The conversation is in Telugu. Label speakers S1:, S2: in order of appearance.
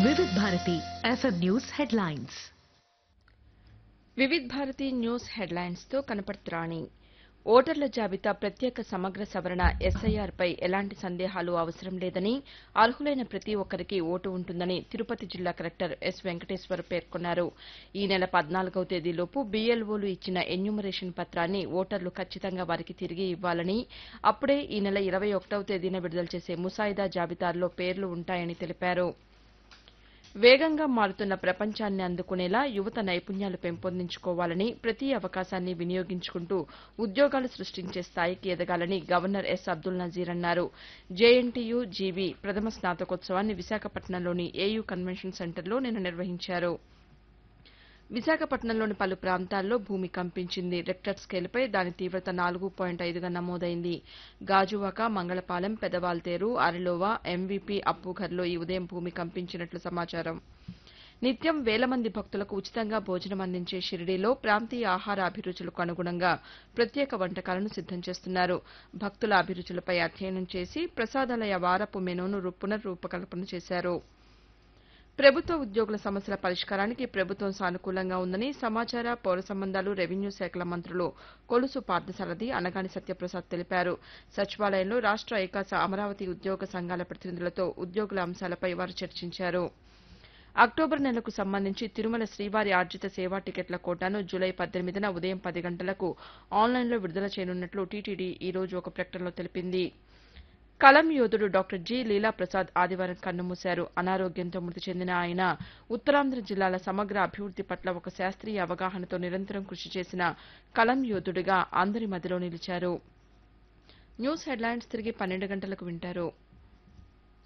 S1: వివిధ Bharati FM news headlines
S2: Vividh Bharati news headlines తో కనపడుతురాణి ఓటర్ల జాబితా ప్రత్యేక సమగ్ర సవరణ ఎస్ఐఆర్ పై ఎలాంటి సందేహాలు అవసరం లేదని అర్హులైన ప్రతి ఒక్కరికి ఓటు ఉంటుందని తిరుపతి జిల్లా కలెక్టర్ ఎస్ వెంకటేశ్వర్ పేర్కొన్నారు ఈ నెల పద్నాలుగవ తేదీలోపు బీఎల్ఓలు ఇచ్చిన ఎన్యూమరేషన్ పత్రాన్ని ఓటర్లు ఖచ్చితంగా వారికి తిరిగి ఇవ్వాలని అప్పుడే ఈ నెల ఇరవై ఒకటవ తేదీన విడుదల చేసే ముసాయిదా జాబితాల్లో పేర్లు ఉంటాయని తెలిపారు వేగంగా మారుతున్న ప్రపంచాన్ని అందుకునేలా యువత నైపుణ్యాలు పెంపొందించుకోవాలని ప్రతి అవకాశాన్ని వినియోగించుకుంటూ ఉద్యోగాలు సృష్టించే స్థాయికి ఎదగాలని గవర్నర్ ఎస్ అబ్దుల్ నజీర్ అన్నారు జేఎన్టీయూ జీబీ ప్రథమ స్నాతకోత్సవాన్ని విశాఖపట్నంలోని ఏయూ కన్వెన్షన్ సెంటర్లో నిన్న నిర్వహించారు విశాఖపట్నంలోని పలు ప్రాంతాల్లో భూమి కంపించింది రెక్టర్ స్కేల్పై దాని తీవ్రత నాలుగు పాయింట్ ఐదుగా నమోదైంది గాజువాక మంగళపాలెం పెదవాల్తేరు అరిలోవా ఎంవీపీ అప్పుఘర్లో ఈ ఉదయం భూమి కంపించినట్లు సమాచారం నిత్యం వేల మంది భక్తులకు ఉచితంగా భోజనం అందించే షిరిడీలో ప్రాంతీయ ఆహార అభిరుచులకు అనుగుణంగా ప్రత్యేక వంటకాలను సిద్దం చేస్తున్నారు భక్తుల అభిరుచులపై అధ్యయనం చేసి ప్రసాదాలయ వారపు మెనూను రు- పునర్రూపకల్పన చేశారు ప్రభుత్వ ఉద్యోగుల సమస్యల పరిష్కారానికి ప్రభుత్వం సానుకూలంగా ఉందని సమాచార పౌర సంబంధాలు రెవెన్యూ శాఖల మంత్రులు కొలుసు పార్థసారథి అనగాని సత్యప్రసాద్ తెలిపారు సచివాలయంలో రాష్ట ఏకాస అమరావతి ఉద్యోగ సంఘాల ప్రతినిధులతో ఉద్యోగుల అంశాలపై వారు చర్చించారు అక్టోబర్ నెలకు సంబంధించి తిరుమల శ్రీవారి ఆర్జిత సేవా టికెట్ల కోటాను జూలై పద్దెనిమిదిన ఉదయం పది గంటలకు ఆన్లైన్లో విడుదల చేయనున్నట్లు టీటీడీ ఈ రోజు ఒక ప్రకటనలో తెలిపింది కలం యోధుడు డాక్టర్ జి లీలాప్రసాద్ ఆదివారం కన్నుమూశారు అనారోగ్యంతో మృతి చెందిన ఆయన ఉత్తరాంధ్ర జిల్లాల సమగ్ర అభివృద్ది పట్ల ఒక శాస్త్రీయ అవగాహనతో నిరంతరం కృషి చేసిన కలం యోధుడిగా అందరి మదిలో నిలిచారు న్యూస్ హెడ్లైన్స్ తిరిగి పన్నెండు గంటలకు వింటారు